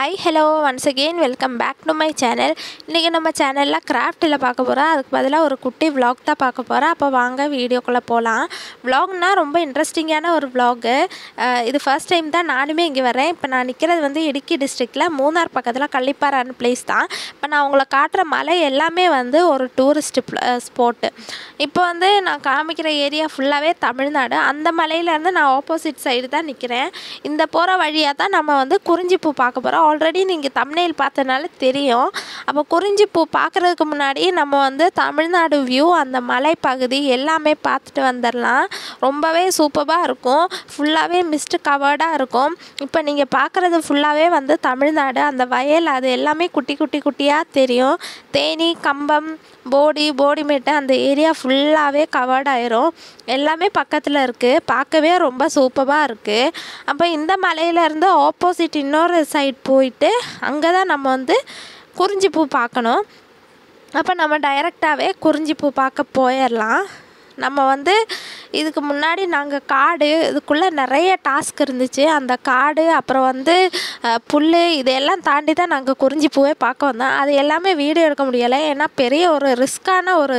hi hello once again welcome back to my channel இன்றைக்கி நம்ம சேனலில் கிராஃப்ட்டில் பார்க்க போகிறோம் அதுக்கு பதிலாக ஒரு குட்டி vlog தான் பார்க்க போகிறோம் அப்போ வாங்க வீடியோக்குள்ளே போகலாம் vlogனா ரொம்ப இன்ட்ரெஸ்டிங்கான ஒரு vlog இது ஃபர்ஸ்ட் டைம் தான் நானுமே இங்கே வரேன் இப்போ நான் நிற்கிறது வந்து இடுக்கி டிஸ்ட்ரிக்டில் மூணார் பக்கத்தில் கள்ளிப்பாறான பிளேஸ் தான் இப்போ நான் உங்களை காட்டுற மலை எல்லாமே வந்து ஒரு டூரிஸ்ட் ஸ்பாட்டு இப்போ வந்து நான் காமிக்கிற ஏரியா ஃபுல்லாகவே தமிழ்நாடு அந்த மலையிலேருந்து நான் ஆப்போசிட் சைடு தான் நிற்கிறேன் இந்த போகிற வழியாக தான் நம்ம வந்து குறிஞ்சிப்பூ பார்க்க போகிறோம் ஆல்ரெடி நீங்கள் தமிழ்நெயில் பார்த்தனால தெரியும் அப்போ குறிஞ்சிப்பூ பார்க்குறதுக்கு முன்னாடி நம்ம வந்து தமிழ்நாடு வியூ அந்த மலைப்பகுதி எல்லாமே பார்த்துட்டு வந்துடலாம் ரொம்பவே சூப்பராக இருக்கும் ஃபுல்லாகவே மிஸ்ட் கவர்டாக இருக்கும் இப்போ நீங்கள் பார்க்குறது ஃபுல்லாகவே வந்து தமிழ்நாடு அந்த வயல் அது எல்லாமே குட்டி குட்டி குட்டியாக தெரியும் தேனி கம்பம் போடி போடிமேட்டு அந்த ஏரியா ஃபுல்லாகவே கவர்ட் ஆயிரும் எல்லாமே பக்கத்தில் இருக்குது பார்க்கவே ரொம்ப சூப்பராக இருக்குது அப்போ இந்த மலையிலேருந்து ஆப்போசிட் இன்னொரு சைட் போயிட்டு அங்கே தான் நம்ம வந்து குறிஞ்சிப்பூ பார்க்கணும் அப்போ நம்ம டைரெக்டாகவே குறிஞ்சிப்பூ பார்க்க போயிடலாம் நம்ம வந்து இதுக்கு முன்னாடி நாங்கள் காடு இதுக்குள்ளே நிறைய டாஸ்க் இருந்துச்சு அந்த காடு அப்புறம் வந்து அஹ், புல் இதையெல்லாம் தாண்டி தான் நாங்கள் குறிஞ்சிப்பூவே பார்க்க வந்தோம் அது எல்லாமே வீடியோ எடுக்க முடியலை ஏன்னா பெரிய ஒரு ரிஸ்க்கான ஒரு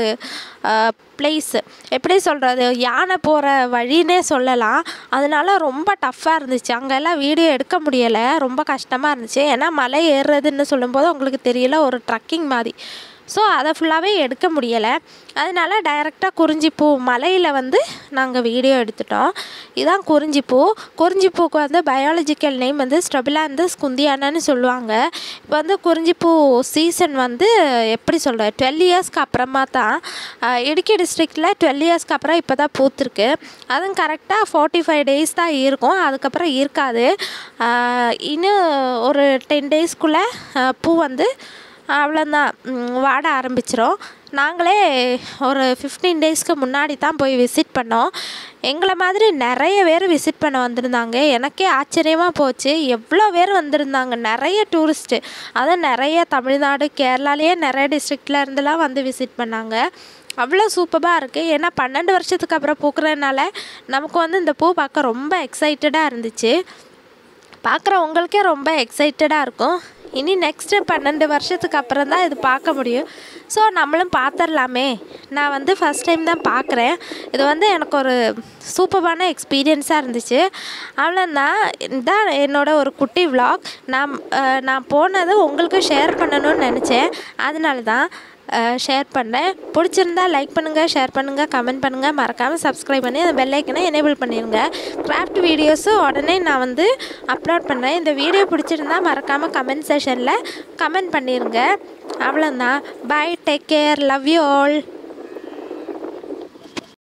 பிளேஸு எப்படி சொல்கிறது யானை போகிற வழின்னே சொல்லலாம் அதனால ரொம்ப டஃப்பாக இருந்துச்சு அங்கெல்லாம் வீடியோ எடுக்க முடியலை ரொம்ப கஷ்டமாக இருந்துச்சு ஏன்னா மலை ஏறுறதுன்னு சொல்லும்போது உங்களுக்கு தெரியல ஒரு ட்ரக்கிங் மாதிரி ஸோ அதை ஃபுல்லாகவே எடுக்க முடியலை அதனால டைரெக்டாக குறிஞ்சிப்பூ மலையில் வந்து நாங்கள் வீடியோ எடுத்துட்டோம் இதுதான் குறிஞ்சிப்பூ குறிஞ்சிப்பூக்கு வந்து பயாலஜிக்கல் நேம் வந்து ஸ்டெபிலாந்தஸ் குந்தியானன்னு சொல்லுவாங்க இப்போ வந்து குறிஞ்சிப்பூ சீசன் வந்து எப்படி சொல்கிற டுவெல் இயர்ஸ்க்கு அப்புறமா தான் ஆஹ், இடுக்கி டிஸ்ட்ரிக்டில் டுவெல் இயர்ஸ்க்கு அப்புறம் இப்போ தான் பூத்துருக்கு அதுவும் கரெக்டாக ஃபார்ட்டி ஃபைவ் டேஸ் தான் இருக்கும் அதுக்கப்புறம் இருக்காது ஆஹ், இன்னும் ஒரு டென் டேஸ்க்குள்ளே பூ வந்து அவ்வளோதான் வாட ஆரம்பிச்சிரும் நாங்களே ஒரு ஃபிஃப்டீன் டேஸ்க்கு முன்னாடி தான் போய் விசிட் பண்ணோம் எங்களை மாதிரி நிறைய பேர் விசிட் பண்ண வந்திருந்தாங்க எனக்கே ஆச்சரியமாக போச்சு எவ்வளோ பேர் வந்திருந்தாங்க நிறைய டூரிஸ்ட்டு அதுவும் நிறைய தமிழ்நாடு கேரளாலேயே நிறைய டிஸ்ட்ரிக்டில் இருந்துலாம் வந்து விசிட் பண்ணாங்க அவ்வளோ சூப்பராக இருக்குது ஏன்னா பன்னெண்டு வருஷத்துக்கு அப்புறம் பூக்கிறதுனால நமக்கு வந்து இந்த பூ பார்க்க ரொம்ப எக்ஸைட்டடாக இருந்துச்சு பார்க்குற உங்களுக்கே ரொம்ப எக்ஸைட்டடாக இருக்கும் இனி நெக்ஸ்ட்டு பன்னெண்டு வருஷத்துக்கு அப்புறம் தான் இது பார்க்க முடியும் ஸோ நம்மளும் பார்த்துடலாமே நான் வந்து ஃபஸ்ட் டைம் தான் பார்க்குறேன் இது வந்து எனக்கு ஒரு சூப்பரான எக்ஸ்பீரியன்ஸாக இருந்துச்சு அவ்வளோதான் இதான் என்னோட ஒரு குட்டி vlog நான் அஹ், நான் போனது உங்களுக்கு ஷேர் பண்ணணும்னு நினச்சேன் அதனால தான் ஷேர் பண்ணேன் பிடிச்சிருந்தா லைக் பண்ணுங்கள் ஷேர் பண்ணுங்கள் கமெண்ட் பண்ணுங்கள் மறக்காமல் சப்ஸ்கிரைப் பண்ணி அந்த பெல் ஐக்கனை எனேபிள் பண்ணிடுங்க கிராஃப்ட் வீடியோஸும் உடனே நான் வந்து அப்லோட் பண்ணுறேன் இந்த வீடியோ பிடிச்சிருந்தா மறக்காமல் கமெண்ட் செஷனில் கமெண்ட் பண்ணிடுங்க அவ்வளோதான் bye take care love you all